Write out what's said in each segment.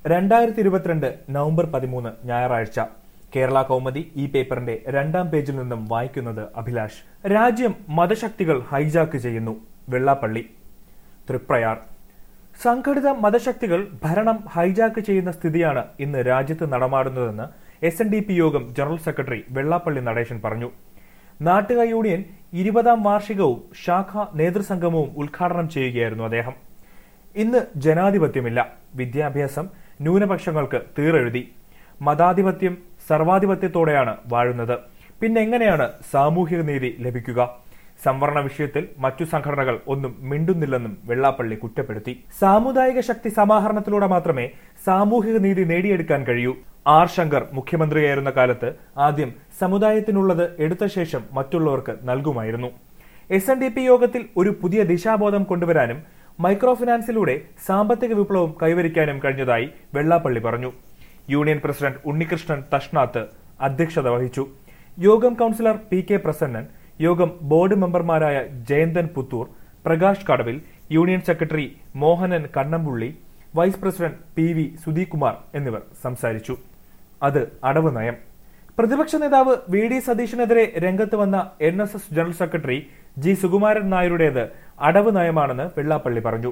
രണ്ടായിരത്തി ഇരുപത്തിരണ്ട് നവംബർ പതിമൂന്ന് ഞായറാഴ്ച കേരള കൗമുദി ഈ പേപ്പറിന്റെ രണ്ടാം പേജിൽ നിന്നും വായിക്കുന്നത് അഭിലാഷ് രാജ്യം മതശക്തികൾ ഹൈജാക്ക് ചെയ്യുന്നു വെള്ളാപ്പള്ളി തൃപ്രയാർ സംഘടിത മതശക്തികൾ ഭരണം ഹൈജാക്ക് ചെയ്യുന്ന സ്ഥിതിയാണ് ഇന്ന് രാജ്യത്ത് നടമാടുന്നതെന്ന് എസ് എൻ ഡി പി യോഗം ജനറൽ സെക്രട്ടറി വെള്ളാപ്പള്ളി നടേശൻ പറഞ്ഞു നാട്ടുക യൂണിയൻ ഇരുപതാം വാർഷികവും ശാഖ നേതൃസംഗമവും ഉദ്ഘാടനം ചെയ്യുകയായിരുന്നു അദ്ദേഹം ഇന്ന് ജനാധിപത്യമില്ല വിദ്യാഭ്യാസം ന്യൂനപക്ഷങ്ങൾക്ക് തീറെഴുതി മതാധിപത്യം സർവാധിപത്യത്തോടെയാണ് വാഴുന്നത് പിന്നെ എങ്ങനെയാണ് സാമൂഹിക നീതി ലഭിക്കുക സംവരണ വിഷയത്തിൽ മറ്റു സംഘടനകൾ ഒന്നും മിണ്ടുന്നില്ലെന്നും വെള്ളാപ്പള്ളി കുറ്റപ്പെടുത്തി സാമുദായിക ശക്തി സമാഹരണത്തിലൂടെ മാത്രമേ സാമൂഹിക നീതി നേടിയെടുക്കാൻ കഴിയൂ ആർ ശങ്കർ മുഖ്യമന്ത്രിയായിരുന്ന കാലത്ത് ആദ്യം സമുദായത്തിനുള്ളത് എടുത്ത ശേഷം മറ്റുള്ളവർക്ക് നൽകുമായിരുന്നു എസ് എൻ ഡി പി യോഗത്തിൽ ഒരു പുതിയ ദിശാബോധം കൊണ്ടുവരാനും മൈക്രോ ഫിനാൻസിലൂടെ സാമ്പത്തിക വിപ്ലവം കൈവരിക്കാനും കഴിഞ്ഞതായി വെള്ളാപ്പള്ളി പറഞ്ഞു യൂണിയൻ പ്രസിഡന്റ് ഉണ്ണികൃഷ്ണൻ തഷ്നാത്ത് അധ്യക്ഷത വഹിച്ചു യോഗം കൌൺസിലർ പി കെ പ്രസന്നൻ യോഗം ബോർഡ് മെമ്പർമാരായ ജയന്തൻ പുത്തൂർ പ്രകാശ് കടവിൽ union secretary Mohanan Kannampully vice president P V Sudhikumar എന്നിവർ സംസാരിച്ചു അത് അടവ് നയം പ്രതിപക്ഷ നേതാവ് വി ഡി സതീഷിനെതിരെ രംഗത്ത് വന്ന N S S general secretary G Sukumaran നായരുടേത് അടവ് നയമാണെന്ന് വെള്ളാപ്പള്ളി പറഞ്ഞു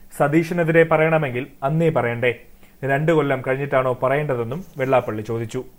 സതീഷിനെതിരെ പറയണമെങ്കിൽ അന്നേ പറയണ്ടേ രണ്ടു കൊല്ലം കഴിഞ്ഞിട്ടാണോ പറയേണ്ടതെന്നും വെള്ളാപ്പള്ളി ചോദിച്ചു